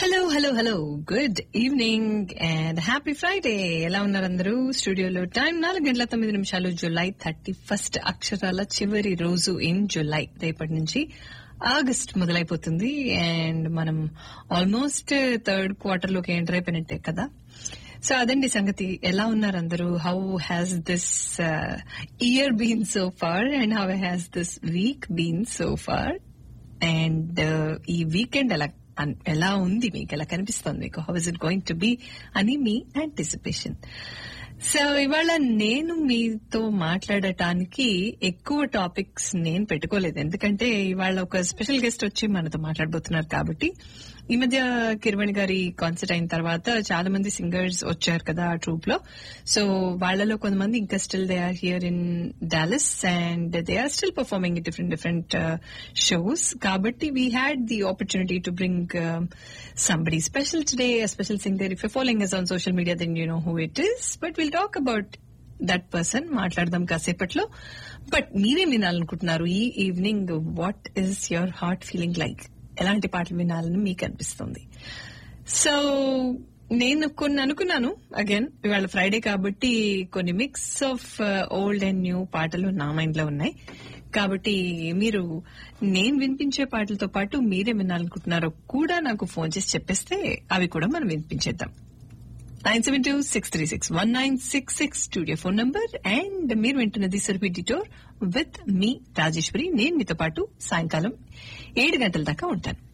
hello hello hello good evening and happy Friday ఎలా ఉన్నారు అందరూ స్టూడియోలో టైం నాలుగు గంటల తొమ్మిది నిమిషాలు జులై థర్టీ ఫస్ట్ అక్షరాల చివరి రోజు ఇన్ జులై రేపటి నుంచి ఆగస్ట్ మొదలైపోతుంది అండ్ మనం ఆల్మోస్ట్ థర్డ్ క్వార్టర్ లోకి ఎంటర్ అయిపోయినట్టే కదా సో అదండి సంగతి ఎలా ఉన్నారు అందరూ how has this year been so far and how has this week been so far and ఈ వీకెండ్ ఎలా అన్- ఎలా ఉంది మీకు ఎలా కనిపిస్తుంది మీకు how is it going to be అని మీ యాంటిసిపేషన్ సో ఇవాళ నేను మీతో మాట్లాడటానికి ఎక్కువ టాపిక్స్ నేను పెట్టుకోలేదు ఎందుకంటే ఇవాళ ఒక స్పెషల్ గెస్ట్ వచ్చి మనతో మాట్లాడబోతున్నారు కాబట్టి ఈ మధ్య కిరవణి గారి కాన్సర్ట్ అయిన తర్వాత చాలా మంది సింగర్స్ వచ్చారు కదా ఆ ట్రూప్ లో సో వాళ్ళలో కొంతమంది ఇంకా still they are here in Dallas and they are still performing different different shows కాబట్టి we had the opportunity to bring somebody special today special singer if following us on social media then you know who it is but will talk about that person మాట్లాడదాం కాసేపట్లో but మీరేం వినాలనుకుంటున్నారు ఈ evening what is your heart feeling like ఎలాంటి పాటలు వినాలని మీకు అనిపిస్తుంది సో నేను కొన్ని అనుకున్నాను అగైన్ ఇవాళ ఫ్రైడే కాబట్టి కొన్ని mix of old and new పాటలు నా మైండ్ లో ఉన్నాయి కాబట్టి మీరు నేను వినిపించే పాటలతో పాటు మీరే వినాలనుకుంటున్నారో కూడా నాకు ఫోన్ చేసి చెప్పేస్తే అవి కూడా మనం వినిపించేద్దాం nine seven two six three six one nine six six studio phone number and మీరు వింటున్నది సురభి డిటోర్ విత్ మీ రాజేశ్వరి నేను మీతో పాటు సాయంకాలం ఏడు గంటల దాకా ఉంటాను